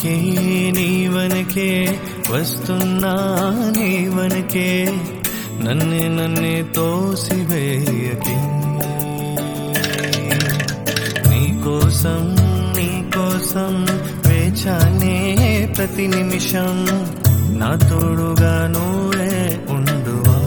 వనకే నీ వనకే వస్తున్నా నీ వనకే నన్నే నన్నే తోసివేయకే నీ కోసం నీ కోసం వేచానే ప్రతి నిమిషం నా తోడుగా నువ్వే ఉండువా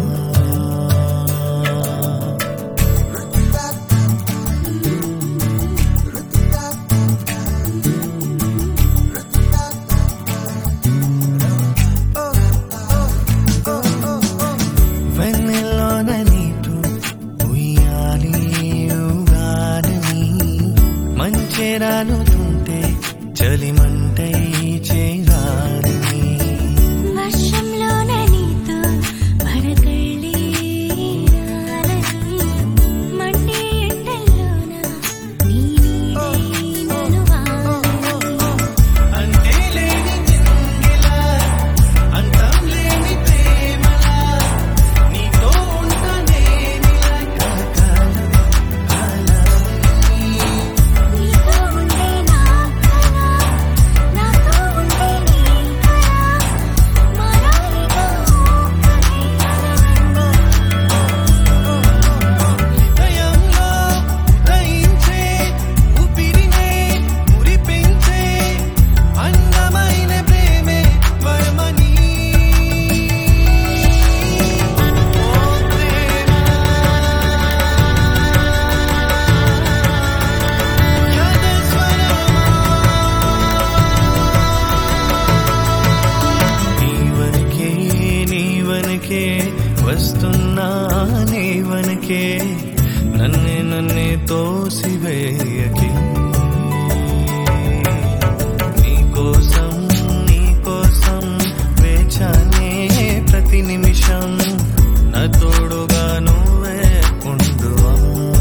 వెన్నెల్లోన నీటు ఉయ్యాలి ఊగాలని మంచెరాలుతుంటే చలిమంటై చేరాలని వర్షంలోన నీతో పడకళ్ళి రాలని మండే ఎండల్లోన నీ నీడై నన్ను వాలని అంటే లేని చెంగిలా అంతం లేని ప్రేమలా నీతో ఉంటానే కలకాలం నీతో ఉండే నా కల నాతో ఉండే నీ కల మారాలిగా హృదయంలో ఉదయించే ఊపిరినే మురిపించే అందమైన ప్రేమే వరమని ఓ ప్రేమ నీవనకే నీవనకే వస్తున్నా నీవనకే నన్నే నన్నే తోసివేయకే నీ కోసం నీ కోసం వేచానే ప్రతి నిమిషం నా తోడుగా నువ్వే ఉండువా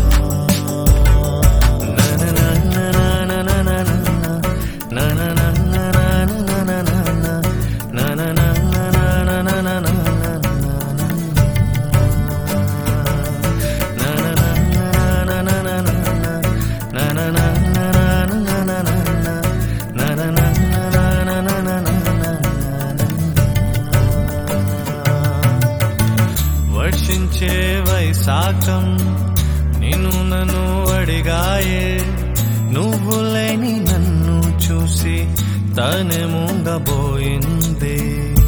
వర్షించే వైశాఖం నిన్ను నన్ను అడిగాయే నువ్వు లేని నన్ను చూసి తనే మూగబోయిందే